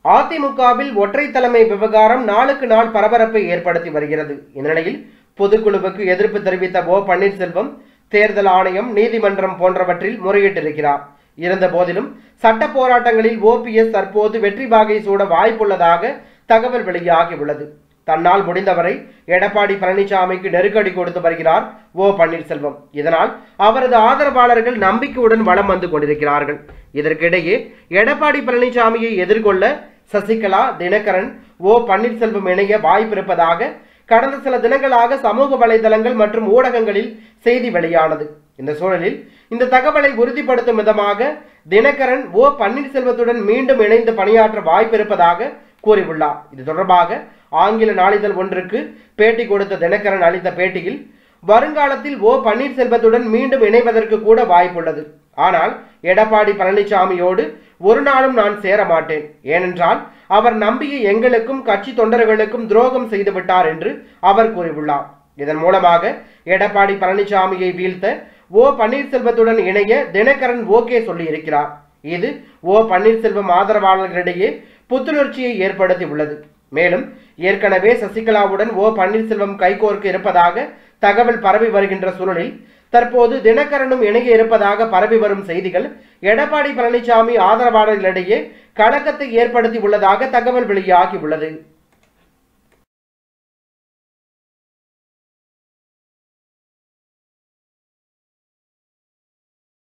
அதிமுகவில் ஒற்றை தலைமை விவகாரம் நாளுக்கு நாள் பரபரப்பை ஏற்படுத்தி வருகிறது இந்த நிலையில் பொதுக்குழுவுக்கு எதிர்ப்பு தெரிவித்த ஓ பன்னீர்செல்வம் தேர்தல் ஆணையம் நீதிமன்றம் போன்றவற்றில் முறையிட்டிருக்கிறார் இருந்த போதிலும் சட்ட போராட்டங்களில் ஓபிஎஸ் தற்போது வெற்றி வாகை சூட வாய்ப்புள்ளதாக தகவல் வெளியாகியுள்ளது தன்னால் முடிந்தவரை எடப்பாடி பழனிசாமிக்கு நெருக்கடி கொடுத்து வருகிறார் ஓ பன்னீர்செல்வம் இதனால் அவரது ஆதரவாளர்கள் நம்பிக்கையுடன் வலம் வந்து கொண்டிருக்கிறார்கள் இதற்கிடையே எடப்பாடி பழனிசாமியை எதிர்கொள்ள சசிகலா தினகரன் ஓ பன்னீர்செல்வம் இணைய வாய்ப்பிருப்பதாக கடந்த சில தினங்களாக சமூக வலைதளங்கள் மற்றும் ஊடகங்களில் செய்தி வெளியானது இந்த சூழலில் இந்த தகவலை உறுதிப்படுத்தும் விதமாக தினகரன் ஓ பன்னீர்செல்வத்துடன் மீண்டும் இணைந்து பணியாற்ற வாய்ப்பிருப்பதாக கூறியுள்ளார் இது தொடர்பாக ஆங்கில நாளிதழ் ஒன்றுக்கு பேட்டி கொடுத்த தினகரன் அளித்த பேட்டியில் வருங்காலத்தில் ஓ பன்னீர்செல்வத்துடன் மீண்டும் இணைவதற்கு கூட வாய்ப்புள்ளது ஆனால் எடப்பாடி பழனிசாமியோடு ஒரு நாளும் நான் சேர மாட்டேன் ஏனென்றால் அவர் நம்பிய எங்களுக்கும் கட்சி தொண்டர்களுக்கும் துரோகம் செய்து விட்டார் என்று அவர் கூறியுள்ளார் இதன் மூலமாக எடப்பாடி பழனிசாமியை வீழ்த்த ஓ பன்னீர்செல்வத்துடன் இணைய தினகரன் ஓகே சொல்லியிருக்கிறார் இது ஓ பன்னீர்செல்வம் ஆதரவாளர்களிடையே புத்துணர்ச்சியை ஏற்படுத்தி உள்ளது மேலும் ஏற்கனவே சசிகலாவுடன் ஓ பன்னீர்செல்வம் கைகோர்க்க இருப்பதாக தகவல் பரவி வருகின்ற சூழலில் தற்போது தினகரனும் இணைய இருப்பதாக பரவி வரும் செய்திகள் எடப்பாடி பழனிசாமி ஆதரவாளர்களிடையே கலக்கத்தை ஏற்படுத்தி உள்ளதாக தகவல் வெளியாகி உள்ளது